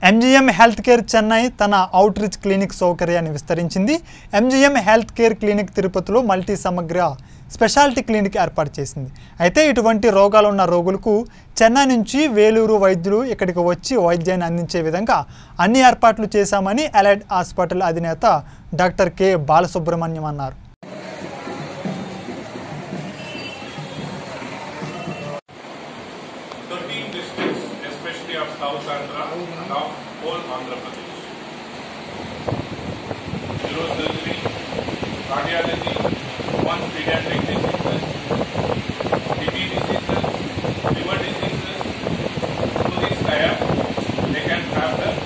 MGM health care Chennai తన out reach clinic సౌకర్యాన్ని విస్తరించింది ఎంజీఎం హెల్త్ కేర్ క్లినిక్ తిరుపతిలో మల్టీ సమగ్ర స్పెషాలిటీ క్లినిక్ ఏర్పాటు చేసింది అయితే ఇటువంటి రోగాలు ఉన్న రోగులకు చెన్నై నుంచి వేలూరు వైద్యులు ఇక్కడికి వచ్చి వైద్యాన్ని అందించే విధంగా అన్ని ఏర్పాట్లు చేశామని అలైడ్ హాస్పిటల్ అధినేత డాక్టర్ కె బాలసుబ్రహ్మణ్యం అన్నారు Thirteen districts, especially of South Andhra and of whole Andhra Pradesh. Neurosurgery, cardiology, one pediatric diseases, kidney diseases, liver diseases. Through this tie-up, they can have the,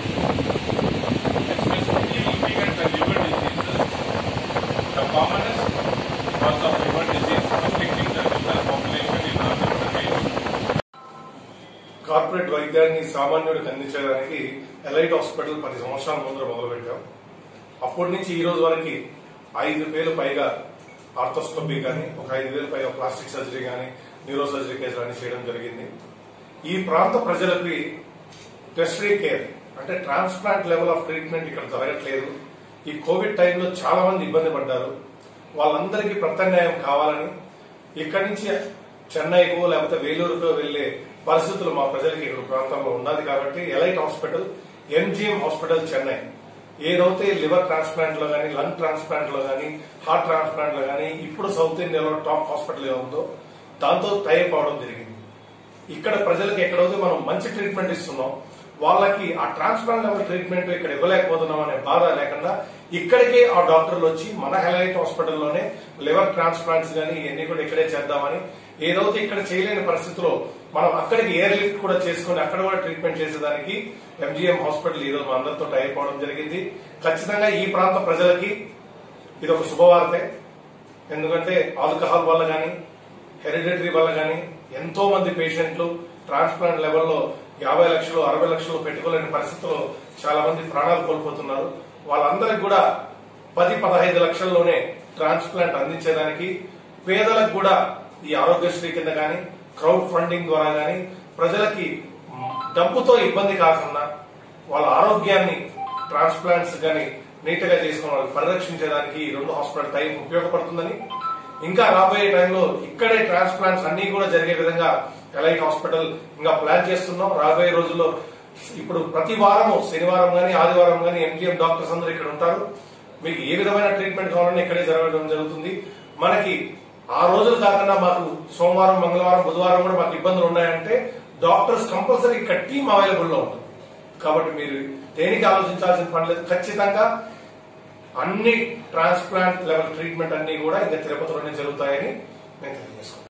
especially looking at the liver diseases, the commonest cause of liver disease affecting the rural population in Andhra Pradesh corporate వైద్యాన్ని సామాన్యుడికి అందించడానికి elite hospital పది సంవత్సరాల ముందర మొదలుపెట్టాం అప్పటి నుంచి ఈ రోజు వరకు ఐదు వేలు పైగా ఆర్థోస్కోపీ కానీ ఒక ఐదు వేలు పైగా ప్లాస్టిక్ సర్జరీ కానీ న్యూరో సర్జరీ కేసులు అన్ని చేయడం జరిగింది ఈ ప్రాంత ప్రజలకి టెస్టరీ కేర్ అంటే ట్రాన్స్ప్లాంట్ లెవెల్ ఆఫ్ ట్రీట్మెంట్ ఇక్కడ జరగట్లేదు ఈ కోవిడ్ టైంలో చాలా మంది ఇబ్బంది పడ్డారు వాళ్ళందరికీ ప్రత్యామ్నాయం కావాలని ఇక్కడి నుంచి చెన్నైకో లేకపోతే వేలూరుకో వెళ్లే పరిస్థితులు మా ప్రజలకి ఇక్కడ ప్రాంతంలో ఉన్నది కాబట్టి elite hospital MGM hospital Chennai ఏదైతే లివర్ ట్రాన్స్ప్లాంట్ లో కానీ లంగ్ ట్రాన్స్ప్లాంట్ లో కానీ హార్ట్ ట్రాన్స్ప్లాంట్ లో కానీ ఇప్పుడు సౌత్ ఇండియాలో టాప్ హాస్పిటల్ ఏ ఉందో దాంతో టైప్ అవడం జరిగింది ఇక్కడ ప్రజలకు ఎక్కడైతే మనం మంచి ట్రీట్మెంట్ ఇస్తున్నాం వాళ్ళకి ఆ ట్రాన్స్ప్లాంట్ లెవెల్ ట్రీట్మెంట్ ఇక్కడ ఇవ్వలేకపోతున్నాం అనే బాధ లేకుండా ఇక్కడికే ఆ డాక్టర్లు వచ్చి మన హెలైట్ హాస్పిటల్లోనే లివర్ ట్రాన్స్ప్లాంట్స్ కానీ ఇవన్నీ కూడా ఇక్కడే చేద్దామని ఏదైతే ఇక్కడ చేయలేని పరిస్థితిలో మనం అక్కడికి ఎయిర్ లిఫ్ట్ కూడా చేసుకుని అక్కడ కూడా ట్రీట్మెంట్ చేసేదానికి ఎంజిఎం హాస్పిటల్ ఈ రోజు మా అందరితో టైప్ అవడం జరిగింది ఖచ్చితంగా ఈ ప్రాంత ప్రజలకి ఇది ఒక శుభవార్తే ఎందుకంటే ఆల్కహాల్ వల్ల కానీ హెరిడిటరీ వల్ల కానీ ఎంతో మంది పేషెంట్లు ట్రాన్స్ప్లాంట్ లెవెల్లో యాభై లక్షలు అరవై లక్షలు పెట్టుకోలేని పరిస్థితుల్లో చాలా మంది ప్రాణాలు కోల్పోతున్నారు వాళ్ళందరికి కూడా పది పదహైదు లక్షల్లోనే ట్రాన్స్ప్లాంట్ అందించేదానికి పేదలకు కూడా ఈ ఆరోగ్యశ్రీ కింద కానీ క్రౌడ్ ఫండింగ్ ద్వారా కానీ ప్రజలకి డబ్బుతో ఇబ్బంది కాకుండా వాళ్ళ ఆరోగ్యాన్ని ట్రాన్స్ప్లాంట్స్ కానీ నీట్ గా చేసుకుని వాళ్ళు పరిరక్షించేదానికి ఈ రెండు హాస్పిటల్ టైం ఉపయోగపడుతుందని ఇంకా రాబోయే టైంలో ఇక్కడే ట్రాన్స్ప్లాంట్స్ అన్ని కూడా జరిగే విధంగా ఎలైట్ హాస్పిటల్ ఇంకా ప్లాన్ చేస్తున్నాం రాబోయే రోజుల్లో ఇప్పుడు ప్రతి వారము శనివారం గానీ ఆదివారం గానీ ఎంజిఎం డాక్టర్స్ అందరూ ఇక్కడ ఉంటారు మీకు ఏ విధమైన ట్రీట్మెంట్ కావాలన్నా ఇక్కడే జరగడం జరుగుతుంది మనకి ఆ రోజులు కాకుండా మాకు సోమవారం మంగళవారం బుధవారం కూడా మాకు ఇబ్బందులు ఉన్నాయంటే డాక్టర్స్ కంపల్సరీ ఇక్కడ టీం అవైలబుల్ లో ఉంటుంది కాబట్టి మీరు దేనికి ఆలోచించాల్సిన పని లేదు ఖచ్చితంగా అన్ని ట్రాన్స్ప్లాంట్ లెవెల్ ట్రీట్మెంట్ అన్ని కూడా ఇంకా తిరుపతిలోనే జరుగుతాయని నేను తెలియజేసుకుంటాను